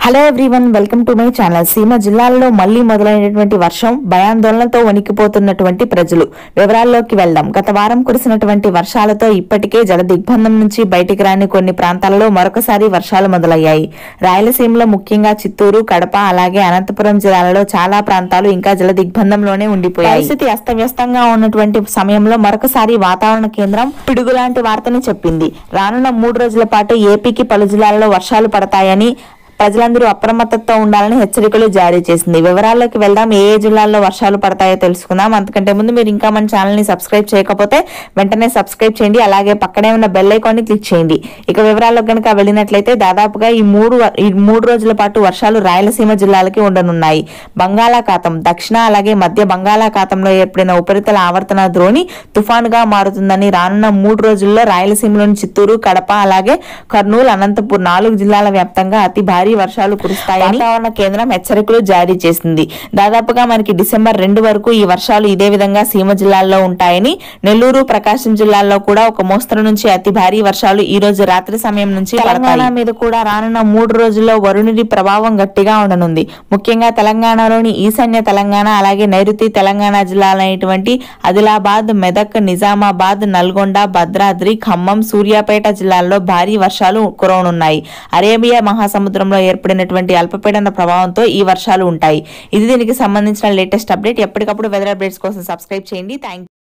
hello everyone welcome to my channel సీమ జిల్లాల్లో మళ్లీ మొదలైనటువంటి వర్షం భయాందోళనతో వణికిపోతున్నటువంటి ప్రజలు వివరాల్లోకి వెళ్దాం గత వారం కురిసినటువంటి వర్షాలతో ఇప్పటికే జల దిగ్బంధం నుంచి బయటికి రాని కొన్ని ప్రాంతాలలో మరొకసారి వర్షాలు మొదలయ్యాయి రాయలసీమలో ముఖ్యంగా చిత్తూరు కడప అలాగే అనంతపురం జిల్లాలలో చాలా ప్రాంతాలు ఇంకా జల దిగ్బంధంలోనే ఉండిపోయాయి పరిస్థితి అస్తవ్యస్తంగా ఉన్నటువంటి సమయంలో మరొకసారి వాతావరణ కేంద్రం పిడుగులాంటి వార్తని చెప్పింది రానున్న మూడు రోజుల పాటు ఏపీకి పలు జిల్లాల్లో వర్షాలు పడతాయని ప్రజలందరూ అప్రమత్తతో ఉండాలని హెచ్చరికలు జారీ చేసింది వివరాల్లోకి వెళ్దాం ఏ ఏ జిల్లాల్లో వర్షాలు పడతాయో తెలుసుకుందాం అంతకంటే ముందు మీరు ఇంకా మన ఛానల్ ని సబ్స్క్రైబ్ చేయకపోతే వెంటనే సబ్స్క్రైబ్ చేయండి అలాగే పక్కనే ఉన్న బెల్ ఐకాన్ ని క్లిక్ చేయండి ఇక వివరాల్లోకి కనుక వెళ్ళినట్లయితే దాదాపుగా ఈ మూడు వ- ఈ మూడు రోజుల పాటు వర్షాలు రాయలసీమ జిల్లాలకి ఉండనున్నాయి బంగాళాఖాతం దక్షిణ అలాగే మధ్య బంగాళాఖాతంలో ఏర్పడిన ఉపరితల ఆవర్తన ద్రోణి తుఫానుగా మారుతుందని రానున్న మూడు రోజుల్లో రాయలసీమలోని చిత్తూరు కడప అలాగే కర్నూలు అనంతపూర్ నాలుగు జిల్లాల వ్యాప్తంగా అతి భారీ వర్షాలు కురుస్తాయని వాతావరణ కేంద్రం హెచ్చరికలు జారీ చేసింది దాదాపుగా మనకి డిసెంబర్ రెండు వరకు ఈ వర్షాలు ఇదే విధంగా సీమ జిల్లాల్లో ఉంటాయని నెల్లూరు ప్రకాశం జిల్లాల్లో కూడా ఒక మోస్తరు నుంచి అతి భారీ వర్షాలు ఈ రోజు రాత్రి సమయం నుంచి తెలంగాణ మీద కూడా రానున్న మూడు రోజుల్లో వరుణుడి ప్రభావం గట్టిగా ఉండనుంది ముఖ్యంగా తెలంగాణలోని ఈశాన్య తెలంగాణ అలాగే నైరుతి తెలంగాణ జిల్లాలైనటువంటి ఆదిలాబాద్ మెదక్ నిజామాబాద్ నల్గొండ భద్రాద్రి ఖమ్మం సూర్యాపేట జిల్లాల్లో భారీ వర్షాలు కురవనున్నాయి అరేబియా మహాసముద్రంలో ఏర్పడినటువంటి అల్పపీడన ప్రభావంతో ఈ వర్షాలు ఉంటాయి ఇది దీనికి సంబంధించిన లేటెస్ట్ అప్డేట్ ఎప్పటికప్పుడు వెదర్ అప్డేట్స్ కోసం సబ్స్క్రైబ్ చేయండి థ్యాంక్